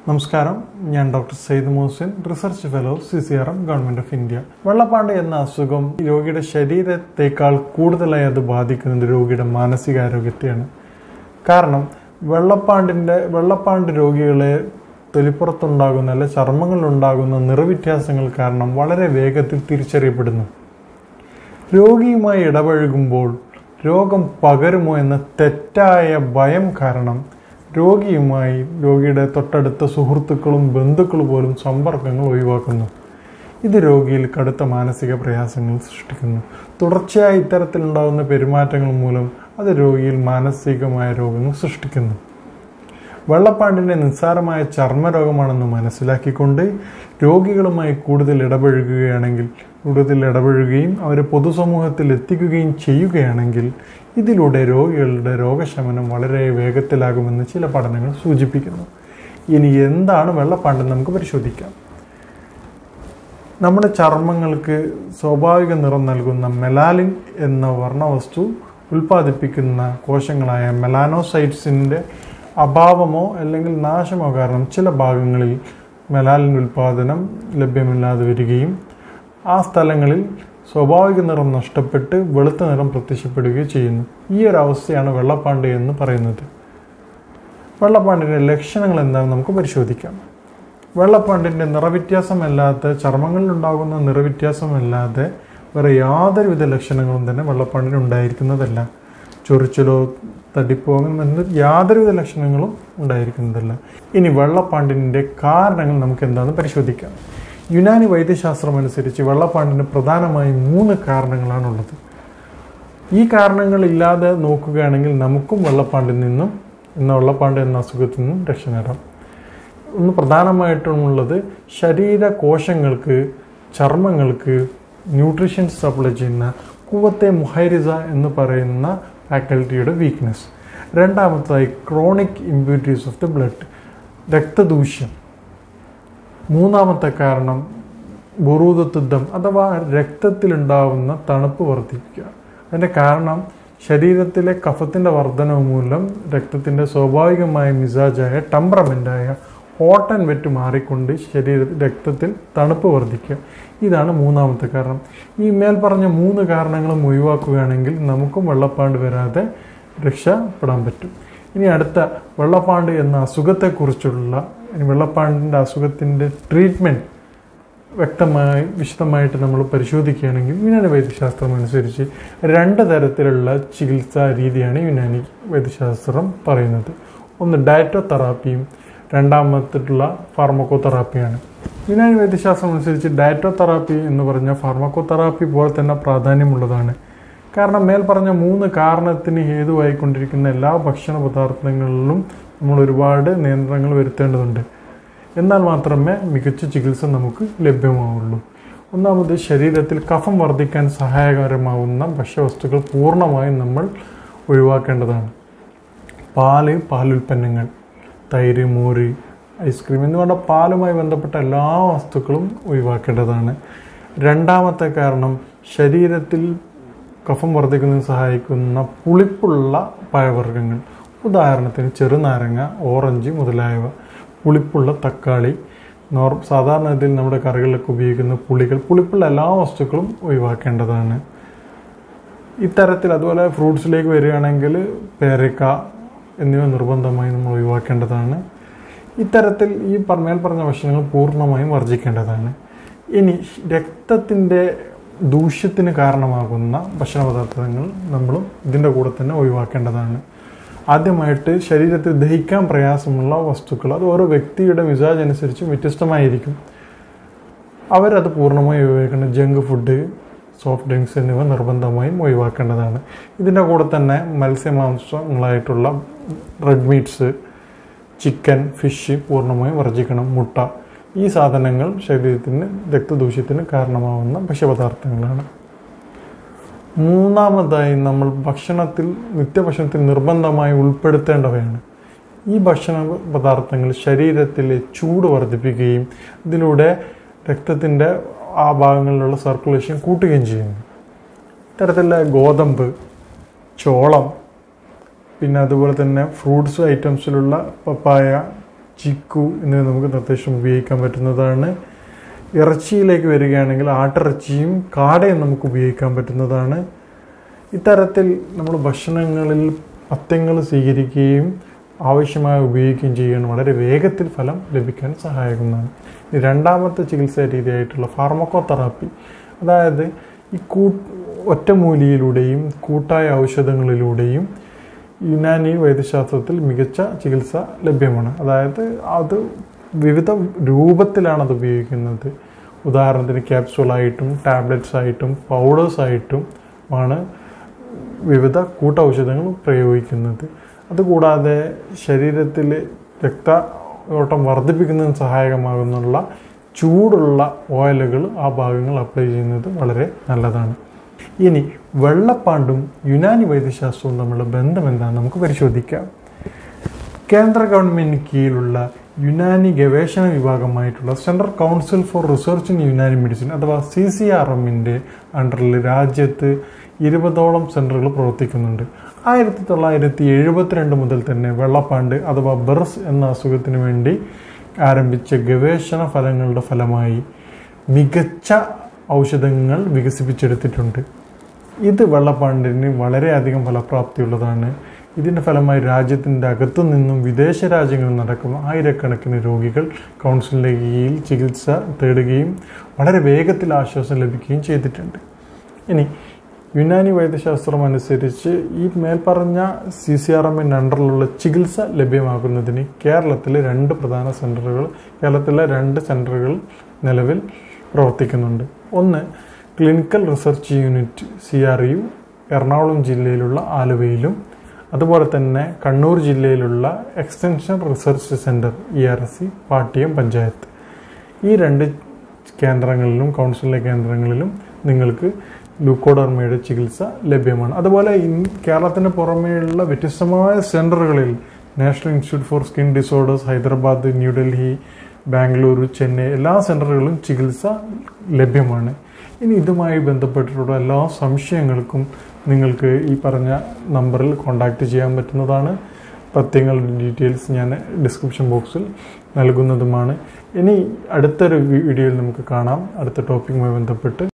നമസ്കാരം ഞാൻ doctor Syed Mohsin research fellow C C R M government of India വെള്ളപ്പാണ്ട് എന്ന അസുഖം രോഗിയുടെ ശരീരത്തേക്കാൾ കൂടുതലായി അത് ബാധിക്കുന്നത് രോഗിയുടെ മാനസികാരോഗ്യത്തെയാണ് കാരണം വെള്ളപ്പാണ്ടിന്റെ വെള്ളപ്പാണ്ട് രോഗികളെ തൊലിപ്പുറത്തുണ്ടാകുന്ന അല്ലെ ചർമ്മങ്ങളിലുണ്ടാകുന്ന നിറവ്യത്യാസങ്ങൾ കാരണം വളരെ വേഗത്തിൽ തിരിച്ചറിയപ്പെടുന്നു രോഗിയുമായി ഇടപഴകുമ്പോൾ രോഗം പകരുമോ എന്ന തെറ്റായ ഭയം കാരണം രോഗിയുമായി രോഗിയുടെ തൊട്ടടുത്ത സുഹൃത്തുക്കളും ബന്ധുക്കളും പോലും സമ്പർക്കങ്ങൾ ഒഴിവാക്കുന്നു ഇത് രോഗിയിൽ കടുത്ത മാനസിക പ്രയാസങ്ങൾ സൃഷ്ടിക്കുന്നു തുടർച്ചയായി ഇത്തരത്തിലുണ്ടാകുന്ന പെരുമാറ്റങ്ങൾ മൂലം അത് രോഗിയിൽ മാനസികമായ രോഗങ്ങൾ സൃഷ്ടിക്കുന്നു വെള്ളപ്പാണ്ടിന്റെ നിസ്സാരമായ ചർമ്മരോഗമാണെന്ന് മനസ്സിലാക്കിക്കൊണ്ട് രോഗികളുമായി കൂടുതൽ ഇടപഴകുകയാണെങ്കിൽ കൂടുതൽ ഇടപഴകുകയും അവരെ പൊതുസമൂഹത്തിൽ എത്തിക്കുകയും ചെയ്യുകയാണെങ്കിൽ ഇതിലൂടെ രോഗികളുടെ രോഗശമനം വളരെ വേഗത്തിലാകുമെന്ന് ചില പഠനങ്ങൾ സൂചിപ്പിക്കുന്നു ഇനി എന്താണ് വെള്ളപ്പാണ്ടെന്ന് നമുക്ക് പരിശോധിക്കാം നമ്മുടെ ചർമ്മങ്ങൾക്ക് സ്വാഭാവിക നിറം നൽകുന്ന മെലാലിൻ എന്ന വർണ്ണവസ്തു ഉൽപ്പാദിപ്പിക്കുന്ന കോശങ്ങളായ മെലാനോസൈറ്റ്സിൻ്റെ അഭാവമോ അല്ലെങ്കിൽ നാശമോ കാരണം ചില ഭാഗങ്ങളിൽ മെലാലിൻ ഉൽപ്പാദനം ലഭ്യമില്ലാതെ വരികയും ആ സ്ഥലങ്ങളിൽ സ്വാഭാവിക നിറം നഷ്ടപ്പെട്ട് വെളുത്ത നിറം പ്രത്യക്ഷപ്പെടുകയും ചെയ്യുന്നു ഈ ഒരു അവസ്ഥയാണ് വെള്ളപ്പാണ്ട് എന്ന് പറയുന്നത് വെള്ളപ്പാണ്ടിൻ്റെ ലക്ഷണങ്ങൾ എന്താണെന്ന് നമുക്ക് പരിശോധിക്കാം വെള്ളപ്പാണ്ടിൻ്റെ നിറവ്യത്യാസമല്ലാത്ത ചർമ്മങ്ങളിലുണ്ടാകുന്ന നിറവ്യത്യാസമല്ലാതെ വേറെ യാതൊരുവിധ ലക്ഷണങ്ങളും തന്നെ വെള്ളപ്പാണ്ടിന് ഉണ്ടായിരിക്കുന്നതല്ല ചൊറിച്ചിലോ തടിപ്പോ അങ്ങനെ യാതൊരുവിധ ലക്ഷണങ്ങളും ഉണ്ടായിരിക്കുന്നതല്ല ഇനി വെള്ളപ്പാണ്ടിൻ്റെ കാരണങ്ങൾ നമുക്ക് എന്താണെന്ന് പരിശോധിക്കാം യുനാനി വൈദ്യശാസ്ത്രം അനുസരിച്ച് വെള്ളപ്പാണ്ടിന് പ്രധാനമായും മൂന്ന് കാരണങ്ങളാണുള്ളത് ഈ കാരണങ്ങൾ ഇല്ലാതെ നോക്കുകയാണെങ്കിൽ നമുക്കും വെള്ളപ്പാണ്ടിൽ നിന്നും എന്ന വെള്ളപ്പാണ്ട് എന്ന അസുഖത്തിൽ നിന്നും രക്ഷ നേടാം ഒന്ന് പ്രധാനമായിട്ടുമുള്ളത് ശരീര കോശങ്ങൾക്ക് ചർമ്മങ്ങൾക്ക് ന്യൂട്രീഷ്യൻസ് സപ്ലൈ ചെയ്യുന്ന കുവത്തെ മുഹൈരിസ എന്ന് പറയുന്ന ഫാക്കൽറ്റിയുടെ വീക്ക്നെസ് രണ്ടാമതായി chronic impurities of the blood രക്തദൂഷ്യം മൂന്നാമത്തെ കാരണം ബുറൂദത്തുദ്ധം അഥവാ രക്തത്തിലുണ്ടാവുന്ന തണുപ്പ് വർദ്ധിപ്പിക്കുക അതിൻ്റെ കാരണം ശരീരത്തിലെ കഫത്തിൻ്റെ വർധനവ് മൂലം രക്തത്തിൻ്റെ സ്വാഭാവികമായ മിസാജായ ടെമ്പറമെൻ്റായ ഹോട്ട് ആൻഡ് വെറ്റ് മാറിക്കൊണ്ട് ശരീര രക്തത്തിൽ തണുപ്പ് വർദ്ധിക്കുക ഇതാണ് മൂന്നാമത്തെ കാരണം ഈ മേൽ പറഞ്ഞ മൂന്ന് കാരണങ്ങളും ഒഴിവാക്കുകയാണെങ്കിൽ നമുക്കും വെള്ളപ്പാണ്ട് വരാതെ രക്ഷപ്പെടാൻ പറ്റും ഇനി അടുത്ത വെള്ളപ്പാണ്ട് എന്ന അസുഖത്തെക്കുറിച്ചുള്ള ഇനി വെള്ളപ്പാണ്ടിൻ്റെ അസുഖത്തിൻ്റെ ട്രീറ്റ്മെൻറ്റ് വ്യക്തമായി വിശദമായിട്ട് നമ്മൾ പരിശോധിക്കുകയാണെങ്കിൽ യുനാനി വൈദ്യശാസ്ത്രം അനുസരിച്ച് രണ്ട് തരത്തിലുള്ള ചികിത്സാ രീതിയാണ് യുനാനി വൈദ്യശാസ്ത്രം പറയുന്നത് ഒന്ന് ഡയറ്റോ തെറാപ്പിയും രണ്ടാമത്തിട്ടുള്ള ഫാർമക്കോ തെറാപ്പിയാണ് യുനാനി വൈദ്യശാസ്ത്രം അനുസരിച്ച് ഡയറ്റോ തെറാപ്പി എന്ന് പറഞ്ഞ ഫാർമക്കോ തെറാപ്പി പോലെ തന്നെ പ്രാധാന്യമുള്ളതാണ് കാരണം മേൽ പറഞ്ഞ മൂന്ന് കാരണത്തിന് ഹേതുവായിക്കൊണ്ടിരിക്കുന്ന എല്ലാ ഭക്ഷണ പദാർത്ഥങ്ങളിലും നമ്മൾ ഒരുപാട് നിയന്ത്രണങ്ങൾ വരുത്തേണ്ടതുണ്ട് എന്നാൽ മാത്രമേ മികച്ച ചികിത്സ നമുക്ക് ലഭ്യമാവുള്ളൂ ഒന്നാമത് ശരീരത്തിൽ കഫം വർദ്ധിക്കാൻ സഹായകരമാവുന്ന ഭക്ഷ്യവസ്തുക്കൾ പൂർണ്ണമായും നമ്മൾ ഒഴിവാക്കേണ്ടതാണ് പാല് പാലുൽപ്പന്നങ്ങൾ തൈര് മോര് ഐസ്ക്രീം എന്നിവയുടെ പാലുമായി ബന്ധപ്പെട്ട എല്ലാ വസ്തുക്കളും ഒഴിവാക്കേണ്ടതാണ് രണ്ടാമത്തെ കാരണം ശരീരത്തിൽ കഫം വർദ്ധിക്കുന്നതിന് സഹായിക്കുന്ന പുളിപ്പുള്ള പഴവർഗ്ഗങ്ങൾ ഉദാഹരണത്തിന് ചെറുനാരങ്ങ ഓറഞ്ച് മുതലായവ പുളിപ്പുള്ള തക്കാളി നോർ സാധാരണ ഇതിൽ നമ്മുടെ കറികളിലൊക്കെ ഉപയോഗിക്കുന്ന പുളികൾ പുളിപ്പുള്ള എല്ലാ വസ്തുക്കളും ഒഴിവാക്കേണ്ടതാണ് ഇത്തരത്തിൽ അതുപോലെ ഫ്രൂട്ട്സിലേക്ക് വരികയാണെങ്കിൽ പേരക്ക എന്നിവ നിർബന്ധമായും നമ്മൾ ഒഴിവാക്കേണ്ടതാണ് ഇത്തരത്തിൽ ഈ മേൽ പറഞ്ഞ ഭക്ഷണങ്ങൾ പൂർണ്ണമായും വർജിക്കേണ്ടതാണ് ഇനി രക്തത്തിൻ്റെ ദൂഷ്യത്തിന് കാരണമാകുന്ന ഭക്ഷണ പദാർത്ഥങ്ങൾ നമ്മളും ഇതിൻ്റെ കൂടെ തന്നെ ഒഴിവാക്കേണ്ടതാണ് ആദ്യമായിട്ട് ശരീരത്തിൽ ദഹിക്കാൻ പ്രയാസമുള്ള വസ്തുക്കൾ അത് ഓരോ വ്യക്തിയുടെ മിസാജ് അനുസരിച്ച് വ്യത്യസ്തമായിരിക്കും അവരത് പൂർണ്ണമായും ഒഴിവാക്കേണ്ട ജങ്ക് ഫുഡ് സോഫ്റ്റ് ഡ്രിങ്ക്സ് എന്നിവ നിർബന്ധമായും ഒഴിവാക്കേണ്ടതാണ് ഇതിൻ്റെ കൂടെ തന്നെ മത്സ്യമാംസങ്ങളായിട്ടുള്ള റെഡ് മീറ്റ്സ് ചിക്കൻ ഫിഷ് പൂർണ്ണമായും വർജിക്കണം മുട്ട ഈ സാധനങ്ങൾ ശരീരത്തിന് രക്തദൂഷ്യത്തിന് കാരണമാവുന്ന ഭക്ഷ്യപദാർത്ഥങ്ങളാണ് മൂന്നാമതായി നമ്മൾ ഭക്ഷണത്തിൽ നിത്യഭക്ഷണത്തിൽ നിർബന്ധമായി ഉൾപ്പെടുത്തേണ്ടവയാണ് ഈ ഭക്ഷണ പദാർത്ഥങ്ങൾ ശരീരത്തിലെ ചൂട് വർദ്ധിപ്പിക്കുകയും ഇതിലൂടെ രക്തത്തിൻ്റെ ആ ഭാഗങ്ങളിലുള്ള സർക്കുലേഷൻ കൂട്ടുകയും ചെയ്യുന്നു ഇത്തരത്തിലുള്ള ഗോതമ്പ് ചോളം പിന്നെ അതുപോലെ തന്നെ ഫ്രൂട്ട്സ് ഐറ്റംസിലുള്ള പപ്പായ ചിക്കു എന്നിവ നമുക്ക് നിർദ്ദേശം ഉപയോഗിക്കാൻ പറ്റുന്നതാണ് ഇറച്ചിയിലേക്ക് വരികയാണെങ്കിൽ ആട്ടിറച്ചിയും കാടയും നമുക്ക് ഉപയോഗിക്കാൻ പറ്റുന്നതാണ് ഇത്തരത്തിൽ നമ്മൾ ഭക്ഷണങ്ങളിൽ പഥ്യങ്ങൾ സ്വീകരിക്കുകയും ആവശ്യമായ ഉപയോഗിക്കുകയും ചെയ്യുകയാണ് വളരെ വേഗത്തിൽ ഫലം ലഭിക്കാൻ സഹായകമാണ് ഇനി രണ്ടാമത്തെ ചികിത്സാ രീതിയായിട്ടുള്ള ഫാർമക്കോതെറാപ്പി അതായത് ഈ കൂ ഒറ്റമൂലിയിലൂടെയും കൂട്ടായ ഔഷധങ്ങളിലൂടെയും യുനാനി വൈദ്യശാസ്ത്രത്തിൽ മികച്ച ചികിത്സ ലഭ്യമാണ് അതായത് അത് വിവിധ രൂപത്തിലാണ് അത് ഉപയോഗിക്കുന്നത് ഉദാഹരണത്തിന് ക്യാപ്സൂളായിട്ടും ടാബ്ലറ്റ്സ് ആയിട്ടും പൗഡേഴ്സ് ആയിട്ടും ആണ് വിവിധ കൂട്ടൌഷധങ്ങൾ പ്രയോഗിക്കുന്നത് അതുകൂടാതെ ശരീരത്തിൽ രക്ത ഓട്ടം വർദ്ധിപ്പിക്കുന്നതിന് സഹായകമാകുന്നുള്ള ചൂടുള്ള ഓയിലുകൾ ആ ഭാഗങ്ങൾ അപ്ലൈ ചെയ്യുന്നത് വളരെ നല്ലതാണ് ഇനി വെള്ളപ്പാണ്ടും യുനാനി വൈദ്യശാസ്ത്രവും തമ്മിലുള്ള ബന്ധം എന്താണെന്ന് നമുക്ക് പരിശോധിക്കാം കേന്ദ്ര ഗവൺമെന്റിന് കീഴിലുള്ള യുനാനി ഗവേഷണ വിഭാഗമായിട്ടുള്ള central council for research in Unani medicine അഥവാ സി സി ആർ എമ്മിൻ്റെ അണ്ടറിൽ രാജ്യത്ത് ഇരുപതോളം സെന്ററുകൾ പ്രവർത്തിക്കുന്നുണ്ട് ആയിരത്തി തൊള്ളായിരത്തി എഴുപത്തിരണ്ട് മുതൽ തന്നെ വെള്ളപ്പാണ്ട് അഥവാ ബെർസ് എന്ന അസുഖത്തിന് വേണ്ടി ആരംഭിച്ച ഗവേഷണ ഫലങ്ങളുടെ ഫലമായി മികച്ച ഔഷധങ്ങൾ വികസിപ്പിച്ചെടുത്തിട്ടുണ്ട് ഇത് വെള്ളപ്പാണ്ടിന് വളരെയധികം ഫലപ്രാപ്തിയുള്ളതാണ് ഇതിൻ്റെ ഫലമായി രാജ്യത്തിൻ്റെ അകത്തു നിന്നും വിദേശ രാജ്യങ്ങളിൽ നടക്കുന്ന ആയിരക്കണക്കിന് രോഗികൾ കൗൺസിലിൻ്റെ കീഴിൽ ചികിത്സ തേടുകയും വളരെ വേഗത്തിൽ ആശ്വാസം ലഭിക്കുകയും ചെയ്തിട്ടുണ്ട് ഇനി യുനാനി വൈദ്യശാസ്ത്രം അനുസരിച്ച് ഈ മേൽപ്പറഞ്ഞ സി സി ആർ എമ്മിൻ്റെ അണ്ടറിലുള്ള ചികിത്സ ലഭ്യമാക്കുന്നതിന് കേരളത്തിലെ രണ്ട് പ്രധാന സെൻ്ററുകൾ കേരളത്തിലെ രണ്ട് സെൻ്ററുകൾ നിലവിൽ പ്രവർത്തിക്കുന്നുണ്ട് ഒന്ന് clinical research unit C R U Ernakulam ജില്ലയിലുള്ള ആലുവയിലും അതുപോലെ തന്നെ കണ്ണൂർ ജില്ലയിലുള്ള extension research centre E R S C Pattiam panchayat ഈ രണ്ട് കേന്ദ്രങ്ങളിലും കൗൺസിലിലെ കേന്ദ്രങ്ങളിലും നിങ്ങൾക്ക് ലൂക്കോഡർമയുടെ ചികിത്സ ലഭ്യമാണ് അതുപോലെ കേരളത്തിന് പുറമേയുള്ള വ്യത്യസ്തമായ സെൻറ്ററുകളിൽ national institute for skin disorders Hyderabad New Delhi Bengaluru Chennai എല്ലാ സെൻറ്ററുകളിലും ചികിത്സ ലഭ്യമാണ് ഇനി ഇതുമായി ബന്ധപ്പെട്ടിട്ടുള്ള എല്ലാ സംശയങ്ങൾക്കും നിങ്ങൾക്ക് ഈ പറഞ്ഞ നമ്പറിൽ കോൺടാക്റ്റ് ചെയ്യാൻ പറ്റുന്നതാണ് പത്യങ്ങളുടെ ഡീറ്റെയിൽസ് ഞാൻ ഡിസ്ക്രിപ്ഷൻ ബോക്സിൽ നൽകുന്നതുമാണ് ഇനി അടുത്തൊരു വീഡിയോയിൽ നമുക്ക് കാണാം അടുത്ത ടോപ്പിക്കുമായി ബന്ധപ്പെട്ട്